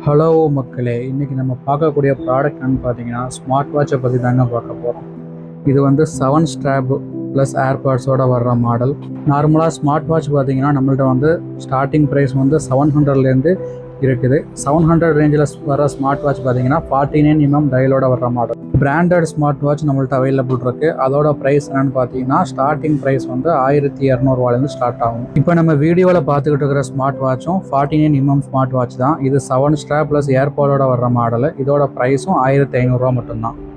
hello மக்களே இன்றைக்கி நம்ம பார்க்கக்கூடிய ப்ராடக்ட் என்னன்னு பார்த்தீங்கன்னா ஸ்மார்ட் வாட்சை பற்றி தாங்க பார்க்க போகிறோம் இது வந்து செவன் ஸ்ட்ராப் ப்ளஸ் ஏர்பாட்ஸோட வர்ற மாடல் நார்மலாக ஸ்மார்ட் வாட்ச் பார்த்தீங்கன்னா நம்மள்ட்ட வந்து ஸ்டார்டிங் ப்ரைஸ் வந்து செவன் ஹண்ட்ரட்லேருந்து இருக்குது செவன் ஹண்ட்ரட் ரேஞ்சில் வர ஸ்மார்ட் வாட்ச் பார்த்தீங்கன்னா ஃபார்ட்டி நைன் எம்எம் டயலோட வர்ற மாடல் பிராண்டட் ஸ்மார்ட் வாட்ச் நம்மள்ட்ட அவைலபிள் இருக்குது அதோட ப்ரைஸ் என்னன்னு பார்த்தீங்கன்னா ஸ்டார்டிங் ப்ரைஸ் வந்து ஆயிரத்தி இரநூறுவாலேருந்து ஸ்டார்ட் ஆகும் இப்போ நம்ம வீடியோவில் பார்த்துக்கிட்டு இருக்கிற ஸ்மார்ட் வாட்சும் forty nine MM smart watch தான் இது செவன் ஸ்ட்ராப் ப்ளஸ் ஏர்பாடோட வர்ற மாடல் இதோட ப்ரைஸும் ஆயிரத்தி ஐநூறுரூவா மட்டும்தான்